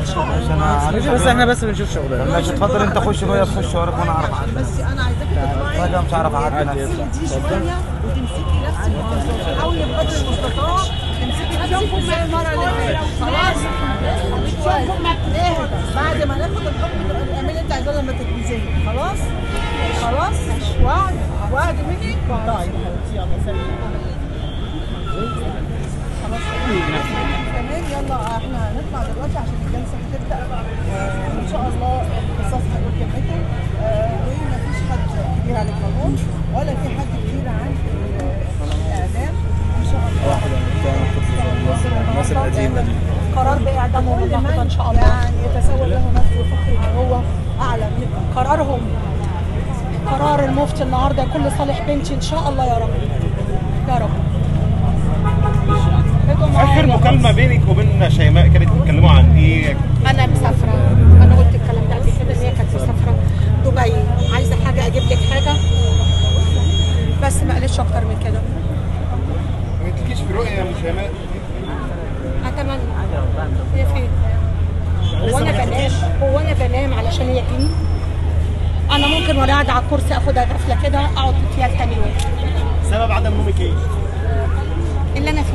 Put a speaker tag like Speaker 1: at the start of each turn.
Speaker 1: عشان اعرف
Speaker 2: بس احنا بس بنشوف شغلنا
Speaker 1: ماشي اتفضل انت خش وهي تخش وراك وانا اعرف عنك
Speaker 3: بس انا عايزاكي تطلعي
Speaker 1: راجع مش عارف اعدي نفسي
Speaker 3: دي شويه وتمسكي نفسك حاولي بقدر المستطاع تمسكي نفسك زي المره اللي فاتت خلاص اهدى بعد ما ناخد الحكم تبقى اعملي اللي انت عايزاه لما تتنزلي خلاص خلاص وعد وعد مني طيب حبيبتي يلا سلام خلاص تمام يلا احنا هنطلع دلوقتي عشان الجلسه هتبدا وان شاء الله القصاص هيقول كلمته آه، ومفيش حد كبير عن القانون ولا في حد كبير عن الاعدام ان شاء الله
Speaker 2: الناس القديمه دي
Speaker 3: قرار باعدامهم النهارده ان شاء الله يعني يتسول له نفسه وفخر ان هو اعلى من قرارهم قرار المفتي النهارده كل صالح بنتي ان شاء الله يا رب يا رب ادعوا معايا.
Speaker 4: اخر مكالمه بينك وبين شيماء كانت بتتكلموا عن ايه؟
Speaker 3: انا مسافره انا قلت الكلام ده قبل كده ان هي كانت مسافره دبي عايزه حاجه اجيب لك حاجه بس ما قالتش اكتر من كده
Speaker 4: ما جبتلكيش في رؤيه يا ام شيماء؟
Speaker 3: اتمنى هي فين هو انا بنام هو انا بنام علشان هي تجيني انا ممكن وانا قاعده على الكرسي اخدها غفله كده اقعد فيها تاني يوم
Speaker 4: سبب عدم نومك ايه؟
Speaker 3: اللي انا